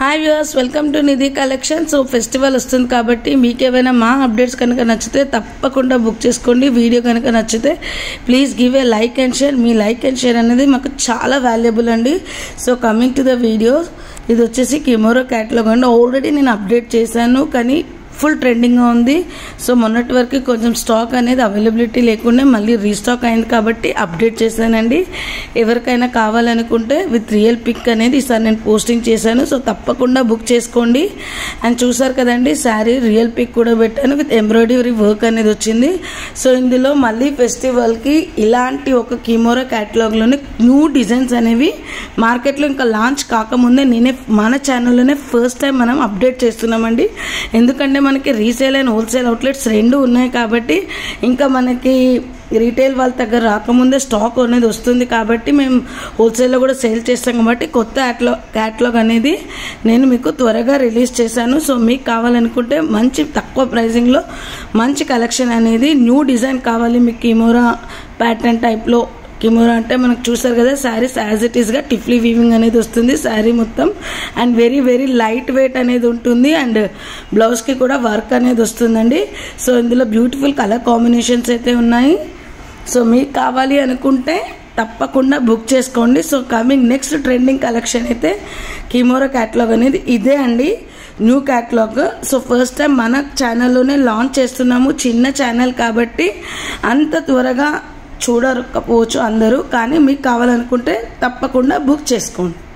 hi viewers welcome to Nidhi collection so festival వస్తుంది కాబట్టి మీకు ఏమైనా మా అప్డేట్స్ కనుక నచ్చితే తప్పకుండా బుక్ చేసుకోండి వీడియో కనుక నచ్చితే please give a like and share మీ లైక్ అండ్ షేర్ అనేది మాకు చాలా వాల్యుబుల్ అండి so coming to the video ఇది వచ్చేసి కిమోరో క్యాటలాగ్ అండి ఆల్రెడీ నేను అప్డేట్ చేశాను కానీ ఫుల్ ట్రెండింగ్గా ఉంది సో మొన్నటి వరకు కొంచెం స్టాక్ అనేది అవైలబిలిటీ లేకుండా మళ్ళీ రీస్టాక్ అయింది కాబట్టి అప్డేట్ చేశానండి ఎవరికైనా కావాలనుకుంటే విత్ రియల్ పిక్ అనేది ఈసారి నేను పోస్టింగ్ చేశాను సో తప్పకుండా బుక్ చేసుకోండి అండ్ చూసారు కదండి శారీ రియల్ పిక్ కూడా పెట్టాను విత్ ఎంబ్రాయిడరీ వర్క్ అనేది వచ్చింది సో ఇందులో మళ్ళీ ఫెస్టివల్కి ఇలాంటి ఒక కిమోరా క్యాటలాగ్లోనే న్యూ డిజైన్స్ అనేవి మార్కెట్లో ఇంకా లాంచ్ కాకముందే నేనే మన ఛానల్లోనే ఫస్ట్ టైం మనం అప్డేట్ చేస్తున్నామండి ఎందుకంటే మనకి రీసేల్ అండ్ హోల్సేల్ అవుట్లెట్స్ రెండు ఉన్నాయి కాబట్టి ఇంకా మనకి రీటైల్ వాళ్ళ దగ్గర రాకముందే స్టాక్ అనేది వస్తుంది కాబట్టి మేము హోల్సేల్లో కూడా సేల్ చేస్తాం కాబట్టి కొత్త క్యాటలాగ్ క్యాటలాగ్ అనేది నేను మీకు త్వరగా రిలీజ్ చేశాను సో మీకు కావాలనుకుంటే మంచి తక్కువ ప్రైజింగ్లో మంచి కలెక్షన్ అనేది న్యూ డిజైన్ కావాలి మీకు కిమోరా ప్యాటర్న్ టైప్లో కిమోరా అంటే మనకు చూసారు కదా శారీస్ యాజ్ ఇట్ ఈస్గా టిఫ్లీ వీవింగ్ అనేది వస్తుంది శారీ మొత్తం and very very light weight అనేది ఉంటుంది అండ్ బ్లౌజ్కి కూడా వర్క్ అనేది వస్తుందండి సో ఇందులో బ్యూటిఫుల్ కలర్ కాంబినేషన్స్ అయితే ఉన్నాయి సో మీకు కావాలి అనుకుంటే తప్పకుండా బుక్ చేసుకోండి so coming next trending collection అయితే కిమోరా క్యాటలాగ్ అనేది ఇదే అండి new catalogue so first time మన ఛానల్లోనే లాంచ్ చేస్తున్నాము చిన్న ఛానల్ కాబట్టి అంత త్వరగా చూడకపోవచ్చు అందరూ కానీ మీకు కావాలనుకుంటే తప్పకుండా బుక్ చేసుకోండి